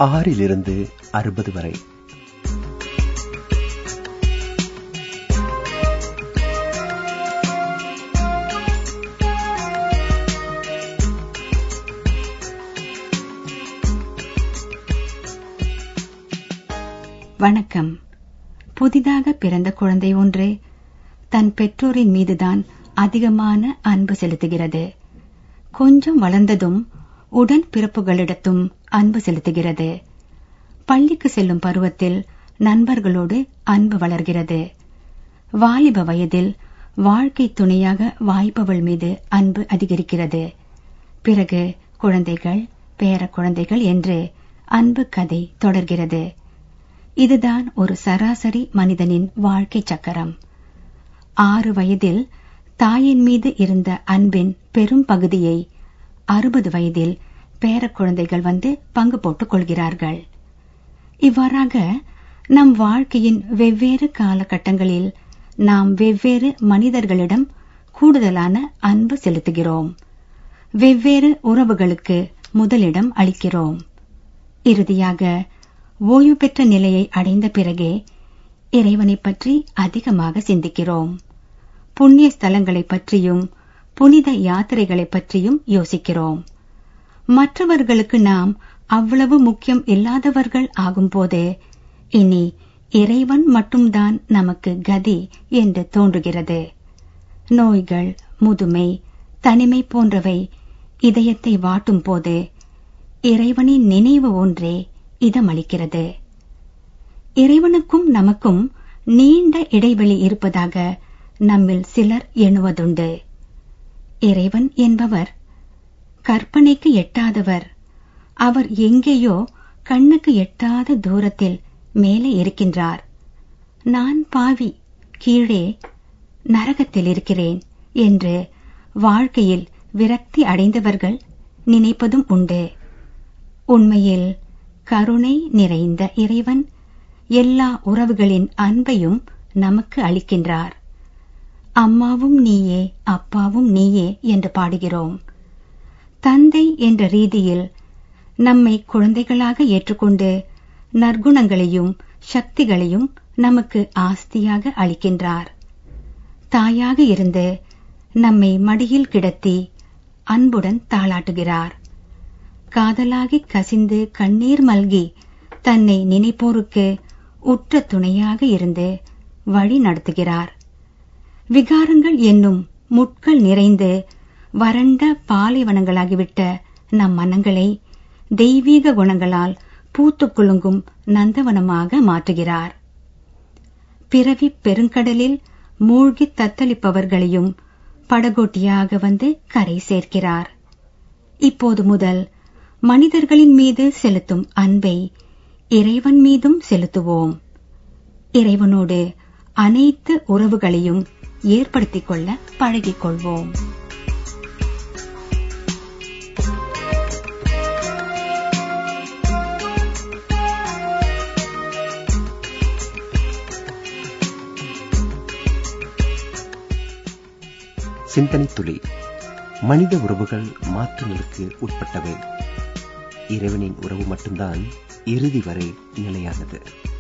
ஆறிலிருந்து அறுபது வரை வணக்கம் புதிதாக பிறந்த குழந்தை ஒன்று தன் பெற்றோரின் மீதுதான் அதிகமான அன்பு செலுத்துகிறது கொஞ்சம் வளர்ந்ததும் உடன் பிறப்புகளிடத்தும் அன்பு செலுத்துகிறது பள்ளிக்கு செல்லும் பருவத்தில் நண்பர்களோடு அன்பு வளர்கிறது வாலிப வயதில் வாழ்க்கை துணையாக வாய்ப்பவள் மீது அன்பு அதிகரிக்கிறது பிறகு குழந்தைகள் பேர குழந்தைகள் என்று அன்பு கதை தொடர்கிறது இதுதான் ஒரு சராசரி மனிதனின் வாழ்க்கை சக்கரம் ஆறு வயதில் தாயின் மீது இருந்த அன்பின் பெரும் பகுதியை அறுபது வயதில் பேர குழந்தைகள் வந்து பங்கு போட்டுக் கொள்கிறார்கள் இவ்வாறாக நம் வாழ்க்கையின் வெவ்வேறு காலகட்டங்களில் நாம் வெவ்வேறு மனிதர்களிடம் கூடுதலான அன்பு செலுத்துகிறோம் வெவ்வேறு உறவுகளுக்கு முதலிடம் அளிக்கிறோம் இறுதியாக ஓய்வு பெற்ற நிலையை அடைந்த பிறகே இறைவனை பற்றி அதிகமாக சிந்திக்கிறோம் புண்ணிய ஸ்தலங்களைப் பற்றியும் புனித யாத்திரைகளைப் பற்றியும் யோசிக்கிறோம் மற்றவர்களுக்கு நாம் அவ்வளவு முக்கியம் இல்லாதவர்கள் ஆகும்போது இனி இறைவன் மட்டும்தான் நமக்கு கதி என்று தோன்றுகிறது நோய்கள் முதுமை தனிமை போன்றவை இதயத்தை வாட்டும் போது இறைவனின் நினைவு ஒன்றே இதமளிக்கிறது இறைவனுக்கும் நமக்கும் நீண்ட இடைவெளி இருப்பதாக நம்மில் சிலர் எண்ணுவதுண்டு இறைவன் என்பவர் கற்பனைக்கு எட்டாதவர் அவர் எங்கேயோ கண்ணுக்கு எட்டாத தூரத்தில் மேலே இருக்கின்றார் நான் பாவி கீழே நரகத்தில் இருக்கிறேன் என்று வாழ்க்கையில் விரக்தி அடைந்தவர்கள் நினைப்பதும் உண்டு உண்மையில் கருணை நிறைந்த இறைவன் எல்லா உறவுகளின் அன்பையும் நமக்கு அளிக்கின்றார் அம்மாவும் நீயே அப்பாவும் நீயே என்று பாடுகிறோம் தந்தை என்ற ரீதியில் நம்மை குழந்தைகளாக ஏற்றுக்கொண்டு நற்குணங்களையும் சக்திகளையும் நமக்கு ஆஸ்தியாக அளிக்கின்றார் தாயாக இருந்து நம்மை மடியில் கிடத்தி அன்புடன் தாளாட்டுகிறார் காதலாகி கசிந்து கண்ணீர் மல்கி தன்னை நினைப்போருக்கு உற்ற துணையாக இருந்து வழி நடத்துகிறார் விகாரங்கள் என்னும் முட்கள் நிறைந்து வறண்ட பாலைவனங்களாகிவிட்ட நம் மனங்களை தெய்வீக குணங்களால் பூத்து குலுங்கும் நந்தவனமாக மாற்றுகிறார் பிறவி பெருங்கடலில் மூழ்கி தத்தளிப்பவர்களையும் படகோட்டியாக வந்து கரை சேர்க்கிறார் இப்போது முதல் மனிதர்களின் மீது செலுத்தும் அன்பை இறைவன் மீதும் செலுத்துவோம் இறைவனோடு அனைத்து உறவுகளையும் ஏற்படுத்திக் கொள்ள பழகிக் கொள்வோம் சிந்தனை துளி மனித உறவுகள் மாற்றங்களுக்கு உட்பட்டவை இறைவனின் உறவு மட்டும்தான் இறுதி வரை நிலையானது